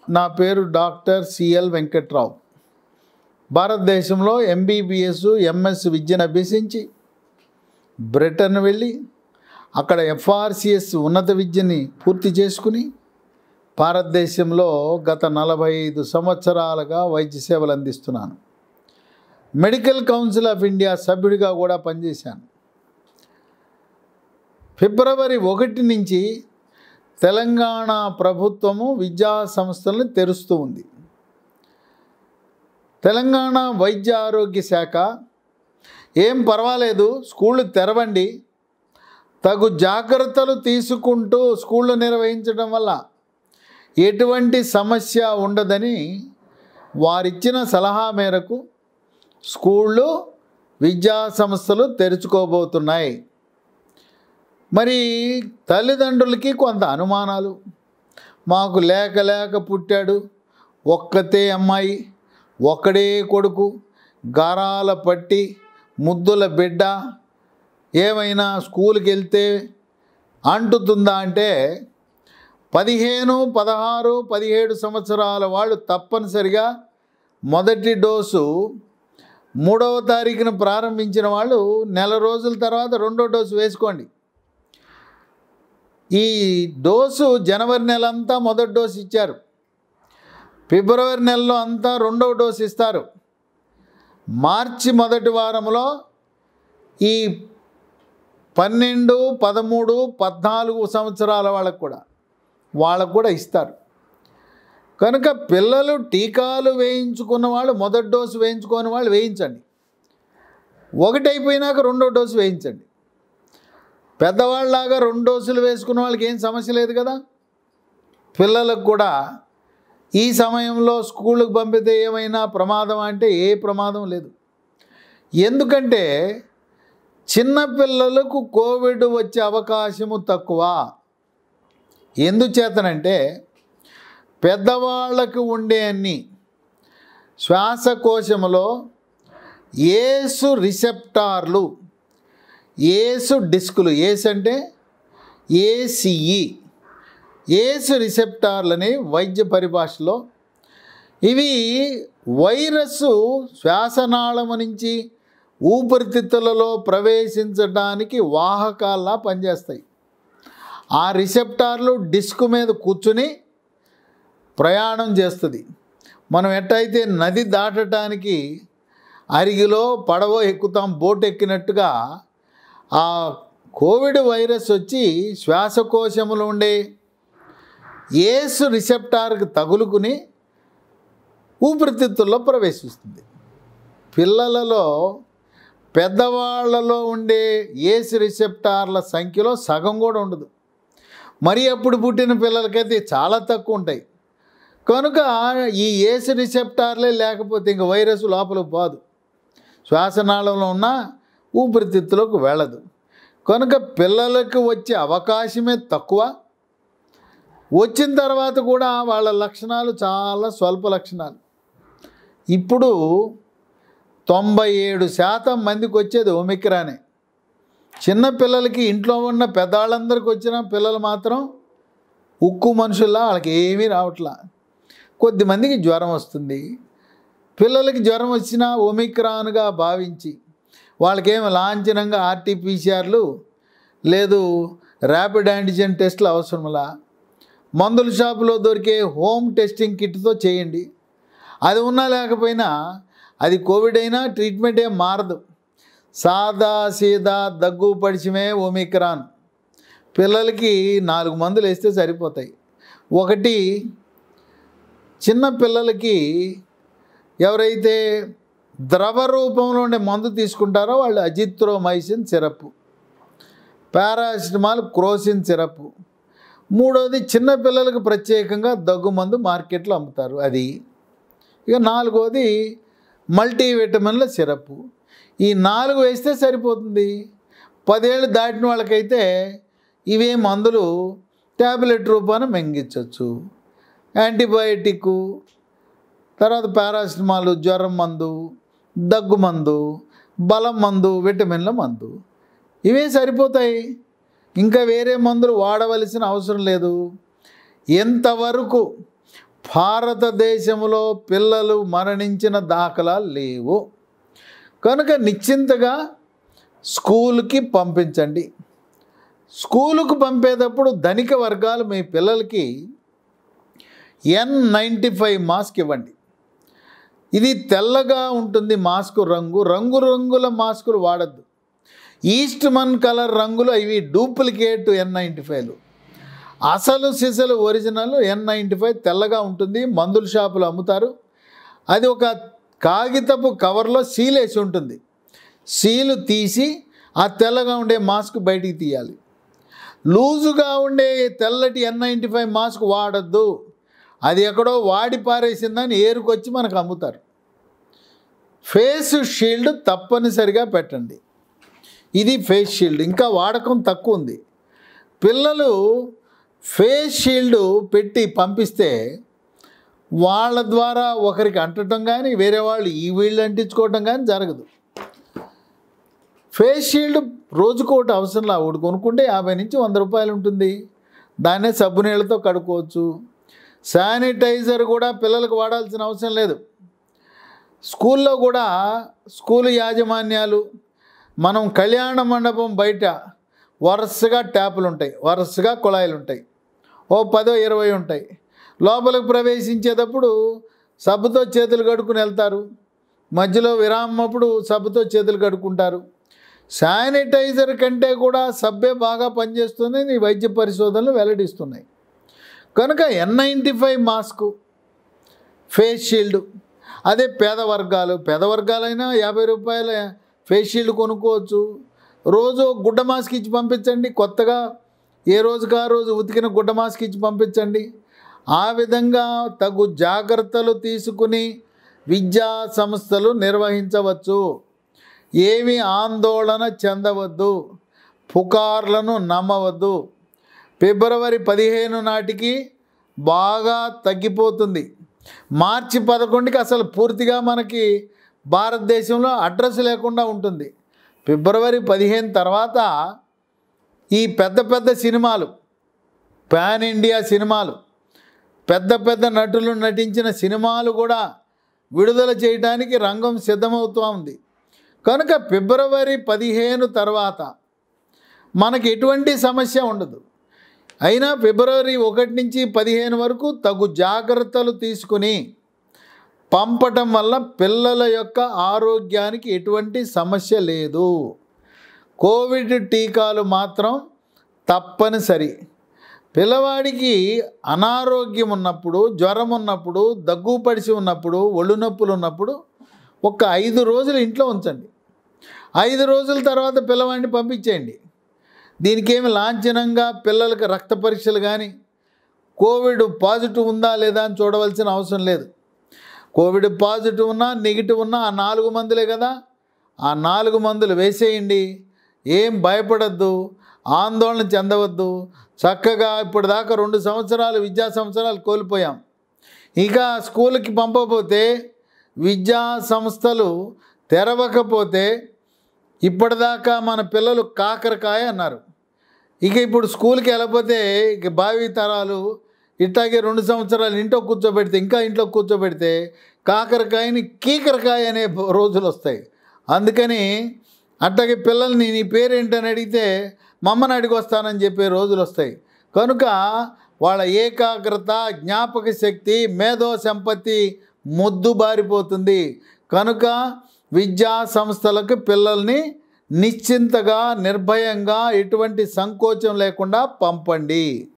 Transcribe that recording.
నా పేరు doctor CL Venkatrao భారతదేశంలో ఎంబీబీఎస్ ఎంఎస్ విద్యను అభ్యసించి బ్రిటన్ వెళ్ళి అక్కడ ఎఫ్ఆర్సిఎస్ ఉన్నత విద్యని పూర్తి చేసుకుని భారతదేశంలో గత నలభై ఐదు సంవత్సరాలుగా వైద్య సేవలు అందిస్తున్నాను మెడికల్ కౌన్సిల్ ఆఫ్ ఇండియా సభ్యుడిగా కూడా పనిచేశాను ఫిబ్రవరి ఒకటి నుంచి తెలంగాణ ప్రభుత్వము విద్యా సంస్థలను తెరుస్తూ ఉంది తెలంగాణ వైద్య ఆరోగ్య శాఖ ఏం పర్వాలేదు స్కూళ్ళు తెరవండి తగు జాగ్రత్తలు తీసుకుంటూ స్కూళ్ళు నిర్వహించడం వల్ల ఎటువంటి సమస్య ఉండదని వారిచ్చిన సలహా మేరకు స్కూళ్ళు విద్యా సంస్థలు తెరుచుకోబోతున్నాయి మరి తల్లిదండ్రులకి కొంత అనుమానాలు మాకు లేక లేక పుట్టాడు ఒక్కతే అమ్మాయి ఒక్కడే కొడుకు గారాల పట్టి ముద్దుల బిడ్డ ఏమైనా స్కూల్కి వెళ్తే అంటుతుందా అంటే పదిహేను పదహారు పదిహేడు సంవత్సరాల వాళ్ళు తప్పనిసరిగా మొదటి డోసు మూడవ తారీఖున ప్రారంభించిన వాళ్ళు నెల రోజుల తర్వాత రెండో డోసు వేసుకోండి ఈ డోసు జనవరి నెల అంతా మొదటి డోసు ఇచ్చారు ఫిబ్రవరి నెలలో అంతా రెండవ డోసు ఇస్తారు మార్చి మొదటి వారంలో ఈ పన్నెండు పదమూడు పద్నాలుగు సంవత్సరాల వాళ్ళకు కూడా వాళ్ళకు కూడా ఇస్తారు కనుక పిల్లలు టీకాలు వేయించుకున్న వాళ్ళు మొదటి డోసు వేయించుకోని వాళ్ళు వేయించండి ఒకటి అయిపోయినాక రెండో డోసు వేయించండి పెద్దవాళ్ళలాగా రెండు డోసులు వేసుకున్న వాళ్ళకి ఏం సమస్య లేదు కదా పిల్లలకు కూడా ఈ సమయంలో స్కూళ్ళకు పంపితే ఏమైనా ప్రమాదం అంటే ఏ ప్రమాదం లేదు ఎందుకంటే చిన్నపిల్లలకు కోవిడ్ వచ్చే అవకాశము తక్కువ ఎందుచేతనంటే పెద్దవాళ్ళకు ఉండే అన్ని శ్వాసకోశములో ఏసు రిసెప్టార్లు ఏసు డిస్కులు ఏసు అంటే ఏసిఈ ఏసు రిసెప్టార్లని వైద్య పరిభాషలో ఇవి వైరస్ శ్వాసనాళము నుంచి ఊపిరితిత్తులలో ప్రవేశించడానికి వాహకాల్లా పనిచేస్తాయి ఆ రిసెప్టార్లు డిస్క్ మీద కూర్చుని ప్రయాణం చేస్తుంది మనం ఎట్టయితే నది దాటడానికి అరిగిలో పడవ ఎక్కుతాం బోట్ ఎక్కినట్టుగా ఆ కోవిడ్ వైరస్ వచ్చి శ్వాసకోశములో ఉండే ఏసు రిసెప్టార్కి తగులుకుని ఊపిరితిత్తుల్లో ప్రవేశిస్తుంది పిల్లలలో పెద్దవాళ్లలో ఉండే ఏసు రిసెప్టార్ల సంఖ్యలో సగం కూడా ఉండదు మరి అప్పుడు పుట్టిన పిల్లలకైతే చాలా తక్కువ ఉంటాయి కనుక ఈ ఏసు రిసెప్టార్లే లేకపోతే ఇంక వైరస్ లోపలికి పోదు శ్వాసనాళంలో ఉన్న ఊపిరితిత్తులకు వెళ్ళదు కనుక పిల్లలకు వచ్చే అవకాశమే తక్కువ వచ్చిన తర్వాత కూడా వాళ్ళ లక్షణాలు చాలా స్వల్ప లక్షణాలు ఇప్పుడు తొంభై ఏడు శాతం మందికి వచ్చేది ఒమిక్రానే చిన్న పిల్లలకి ఇంట్లో ఉన్న పెద్దవాళ్ళందరికీ వచ్చిన పిల్లలు మాత్రం ఉక్కు మనుషుల్లా వాళ్ళకి ఏమీ రావట్లా కొద్దిమందికి జ్వరం వస్తుంది పిల్లలకి జ్వరం వచ్చినా ఒమిక్రాన్గా భావించి వాళ్ళకేమో లాంఛనంగా ఆర్టీపీసీఆర్లు లేదు ర్యాపిడ్ యాంటిజెన్ టెస్టులు అవసరంలా మందుల షాపులో దొరికే హోమ్ టెస్టింగ్ కిట్తో చేయండి అది ఉన్నా లేకపోయినా అది కోవిడ్ అయినా ట్రీట్మెంట్ ఏం మారదు సాదా సీదా దగ్గు పడిచమే ఒమిక్రాన్ పిల్లలకి నాలుగు మందులు వేస్తే సరిపోతాయి ఒకటి చిన్న పిల్లలకి ఎవరైతే ద్రవ రూపంలో ఉండే మందు తీసుకుంటారో వాళ్ళు azithromycin syrup paracetamol Crocin syrup మూడోది చిన్న పిల్లలకు ప్రత్యేకంగా దగ్గు మందు మార్కెట్లో అమ్ముతారు అది ఇక నాలుగోది మల్టీవిటమిన్ల సిరప్ ఈ నాలుగు వేస్తే సరిపోతుంది పదేళ్ళు దాటిన వాళ్ళకైతే ఇవే మందులు ట్యాబ్లెట్ రూపాన మింగించవచ్చు యాంటీబయాటిక్ తర్వాత పారాసిటమాల్ జ్వరం మందు దగ్గు మందు బలం మందు విటమిన్ల మందు ఇవే సరిపోతాయి ఇంకా వేరే మందులు వాడవలసిన అవసరం లేదు ఎంతవరకు భారతదేశంలో పిల్లలు మరణించిన దాఖలాలు లేవు కనుక నిశ్చింతగా స్కూల్కి పంపించండి స్కూలుకు పంపేటప్పుడు ధనిక వర్గాలు మీ పిల్లలకి ఎన్ నైంటీ ఫైవ్ మాస్క్ ఇవ్వండి ఇది తెల్లగా ఉంటుంది మాస్క్ రంగు రంగు రంగుల మాస్కులు వాడద్దు ఈస్ట్ మన్ కలర్ రంగులు ఇవి డూప్లికేట్ ఎన్ నైంటీ ఫైవ్లు అసలు సిసలు ఒరిజినల్ ఎన్ నైంటీ ఫైవ్ తెల్లగా ఉంటుంది మందుల షాపులు అమ్ముతారు అది ఒక కాగితపు కవర్లో సీల్ వేసి ఉంటుంది సీలు తీసి ఆ తెల్లగా ఉండే మాస్క్ బయటికి తీయాలి లూజుగా ఉండే తెల్లటి ఎన్ నైంటీ ఫైవ్ మాస్క్ వాడద్దు అది ఎక్కడో వాడి పారేసిందని ఏరుకొచ్చి మనకు అమ్ముతారు ఫేస్ షీల్డ్ తప్పనిసరిగా పెట్టండి ఇది ఫేస్ షీల్డ్ ఇంకా వాడకం తక్కువ ఉంది పిల్లలు ఫేస్ షీల్డ్ పెట్టి పంపిస్తే వాళ్ళ ద్వారా ఒకరికి అంటటం కానీ వేరే వాళ్ళు ఈ వీళ్ళు అంటించుకోవటం కానీ జరగదు ఫేస్ షీల్డ్ రోజుకోటి అవసరంలా ఒకటి కొనుక్కుంటే యాభై నుంచి వంద రూపాయలు ఉంటుంది దాన్నే సబ్బు నీళ్ళతో కడుక్కోవచ్చు శానిటైజర్ కూడా పిల్లలకు వాడాల్సిన అవసరం లేదు స్కూల్లో కూడా స్కూల్ యాజమాన్యాలు మనం కళ్యాణ మండపం బయట వరుసగా ట్యాపులు ఉంటాయి వరుసగా కుళాయిలు ఉంటాయి ఓ పదో ఇరవై ఉంటాయి లోపలికి ప్రవేశించేటప్పుడు సబ్బుతో చేతులు కడుక్కుని వెళ్తారు మధ్యలో విరామప్పుడు సబ్బుతో చేతులు కడుక్కుంటారు శానిటైజర్ కంటే కూడా సబ్బే బాగా పనిచేస్తుంది ఈ వైద్య పరిశోధనలు వెల్లడిస్తున్నాయి కనుక N ninety five mask face shield అదే పేద వర్గాలు పేద వర్గాలైనా యాభై రూపాయల ఫేస్ షీల్డ్ కొనుక్కోవచ్చు రోజు ఒక గుడ్డ మాస్క్ ఇచ్చి పంపించండి కొత్తగా ఏ రోజుకి ఆ రోజు ఉతికిన గుడ్డ మాస్క్ ఇచ్చి పంపించండి ఆ విధంగా తగు జాగ్రత్తలు తీసుకుని విద్యా సంస్థలు నిర్వహించవచ్చు ఏమి ఆందోళన చెందవద్దు పుకార్లను నమ్మవద్దు ఫిబ్రవరి పదిహేను నాటికి బాగా తగ్గిపోతుంది మార్చి పదకొండుకి అసలు పూర్తిగా మనకి భారతదేశంలో అడ్రస్ లేకుండా ఉంటుంది ఫిబ్రవరి పదిహేను తర్వాత ఈ పెద్ద పెద్ద సినిమాలు పాన్ ఇండియా సినిమాలు పెద్ద పెద్ద నటులు నటించిన సినిమాలు కూడా విడుదల చేయడానికి రంగం సిద్ధమవుతూ ఉంది కనుక ఫిబ్రవరి పదిహేను తర్వాత మనకి ఎటువంటి సమస్య ఉండదు అయినా ఫిబ్రవరి ఒకటి నుంచి పదిహేను వరకు తగు జాగ్రత్తలు తీసుకుని పంపటం వల్ల పిల్లల యొక్క ఆరోగ్యానికి ఎటువంటి సమస్య లేదు కోవిడ్ టీకాలు మాత్రం తప్పనిసరి పిల్లవాడికి అనారోగ్యం ఉన్నప్పుడు జ్వరం ఉన్నప్పుడు దగ్గు పడిసి ఉన్నప్పుడు ఒళ్ళు నొప్పులు ఉన్నప్పుడు ఒక ఐదు రోజులు ఇంట్లో ఉంచండి ఐదు రోజుల తర్వాత పిల్లవాడిని పంపించేయండి దీనికేమి లాంఛనంగా పిల్లలకు రక్త పరీక్షలు కానీ కోవిడ్ పాజిటివ్ ఉందా లేదా అని చూడవలసిన అవసరం లేదు కోవిడ్ పాజిటివ్ ఉన్నా నెగిటివ్ ఉన్నా ఆ నాలుగు మందులే కదా ఆ నాలుగు మందులు వేసేయండి ఏం భయపడద్దు ఆందోళన చెందవద్దు చక్కగా ఇప్పటిదాకా రెండు సంవత్సరాలు విద్యా సంవత్సరాలు కోల్పోయాం ఇక స్కూల్కి పంపకపోతే విద్యా సంస్థలు తెరవకపోతే ఇప్పటిదాకా మన పిల్లలు కాకరకాయ అన్నారు ఇక ఇప్పుడు స్కూల్కి వెళ్ళకపోతే ఇక భావి తరాలు ఇట్లాగే రెండు సంవత్సరాలు ఇంట్లో కూర్చోబెడితే ఇంకా ఇంట్లో కూర్చోబెడితే కాకరకాయని కీకరకాయ అనే రోజులు వస్తాయి అందుకని అట్లాగే పిల్లల్ని నీ పేరేంటని అడిగితే మమ్మని అడిగి వస్తానని చెప్పే రోజులు వస్తాయి కనుక వాళ్ళ ఏకాగ్రత జ్ఞాపక శక్తి మేధో సంపత్తి ముద్దు బారిపోతుంది కనుక విద్యా సంస్థలకు పిల్లల్ని నిశ్చింతగా నిర్భయంగా ఎటువంటి సంకోచం లేకుండా పంపండి